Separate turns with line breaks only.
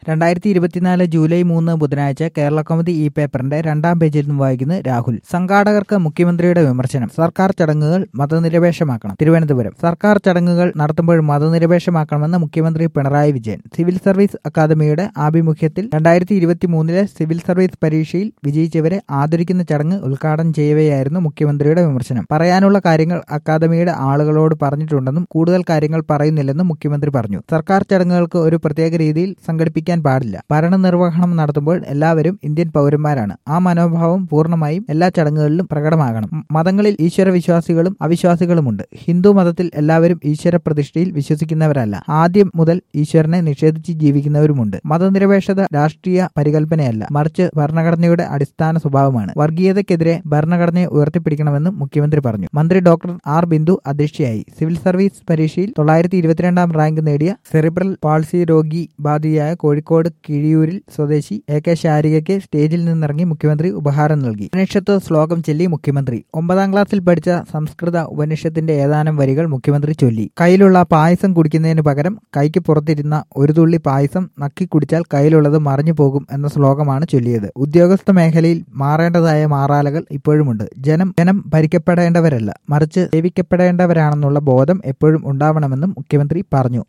രണ്ടായിരത്തി ഇരുപത്തിനാല് ജൂലൈ മൂന്ന് ബുധനാഴ്ച കേരള കൗമുദി ഈ പേപ്പറിന്റെ രണ്ടാം പേജിൽ നിന്നും വായിക്കുന്നു രാഹുൽ സംഘാടകർക്ക് മുഖ്യമന്ത്രിയുടെ വിമർശനം സർക്കാർ ചടങ്ങുകൾ മതനിരപേക്ഷമാക്കണം തിരുവനന്തപുരം സർക്കാർ ചടങ്ങുകൾ നടത്തുമ്പോൾ മതനിരപേക്ഷമാക്കണമെന്ന് മുഖ്യമന്ത്രി പിണറായി വിജയൻ സിവിൽ സർവീസ് അക്കാദമിയുടെ ആഭിമുഖ്യത്തിൽ രണ്ടായിരത്തി ഇരുപത്തി മൂന്നിലെ സിവിൽ സർവീസ് പരീക്ഷയിൽ വിജയിച്ചവരെ ആദരിക്കുന്ന ചടങ്ങ് ഉദ്ഘാടനം ചെയ്യവെയായിരുന്നു മുഖ്യമന്ത്രിയുടെ വിമർശനം പറയാനുള്ള കാര്യങ്ങൾ അക്കാദമിയുടെ ആളുകളോട് പറഞ്ഞിട്ടുണ്ടെന്നും കൂടുതൽ കാര്യങ്ങൾ പറയുന്നില്ലെന്നും മുഖ്യമന്ത്രി പറഞ്ഞു സർക്കാർ ചടങ്ങുകൾക്ക് ഒരു പ്രത്യേക രീതിയിൽ സംഘടിപ്പിക്കാൻ പാടില്ല ഭരണനിർവഹണം നടത്തുമ്പോൾ എല്ലാവരും ഇന്ത്യൻ പൗരന്മാരാണ് ആ മനോഭാവം പൂർണ്ണമായും എല്ലാ ചടങ്ങുകളിലും പ്രകടമാകണം മ- മതങ്ങളിൽ ഈശ്വര വിശ്വാസികളും അവിശ്വാസികളുമുണ്ട് ഹിന്ദു മതത്തിൽ എല്ലാവരും ഈശ്വര പ്രതിഷ്ഠയിൽ വിശ്വസിക്കുന്നവരല്ല ആദ്യം മുതൽ ഈശ്വരനെ നിഷേധിച്ച് ജീവിക്കുന്നവരുമുണ്ട് മതനിരപേക്ഷത രാഷ്ട്രീയ പരികൽപ്പനയല്ല മറിച്ച് ഭരണഘടനയുടെ അടിസ്ഥാന സ്വഭാവമാണ് വർഗീയതയ്ക്കെതിരെ ഭരണഘടനയെ ഉയർത്തിപ്പിടിക്കണമെന്നും മുഖ്യമന്ത്രി പറഞ്ഞു മന്ത്രി ഡോക്ടർ ആർ ബിന്ദു അധ്യക്ഷയായി സിവിൽ സർവീസ് പരീക്ഷയിൽ തൊള്ളായിരത്തി ഇരുപത്തിരണ്ടാം റാങ്ക് നേടിയ സെറിബ്രൽ പാൾസി രോഗി ബാധിതയായ കോഴിക്കോട് കിഴിയൂരിൽ സ്വദേശി എ കെ ശാരികയ്ക്ക് സ്റ്റേജിൽ നിന്നിറങ്ങി മുഖ്യമന്ത്രി ഉപഹാരം നൽകി ഉപനിഷത്ത് ശ്ലോകം ചൊല്ലി മുഖ്യമന്ത്രി ഒമ്പതാം ക്ലാസ്സിൽ പഠിച്ച സംസ്കൃത ഉപനിഷത്തിന്റെ ഏതാനും വരികൾ മുഖ്യമന്ത്രി ചൊല്ലി കയ്യിലുള്ള പായസം കുടിക്കുന്നതിന് പകരം കൈക്ക് പുറത്തിരുന്ന ഒരു തുള്ളി പായസം നക്കി കുടിച്ചാൽ കയ്യിലുള്ളത് മറിഞ്ഞു പോകും എന്ന ശ്ലോകമാണ് ചൊല്ലിയത് ഉദ്യോഗസ്ഥ മേഖലയിൽ മാറേണ്ടതായ മാറാലകൾ ഇപ്പോഴുമുണ്ട് ജനം ജനം ഭരിക്കപ്പെടേണ്ടവരല്ല മറിച്ച് സേവിക്കപ്പെടേണ്ടവരാണെന്നുള്ള ബോധം എപ്പോഴും ഉണ്ടാവണമെന്നും മുഖ്യമന്ത്രി പറഞ്ഞു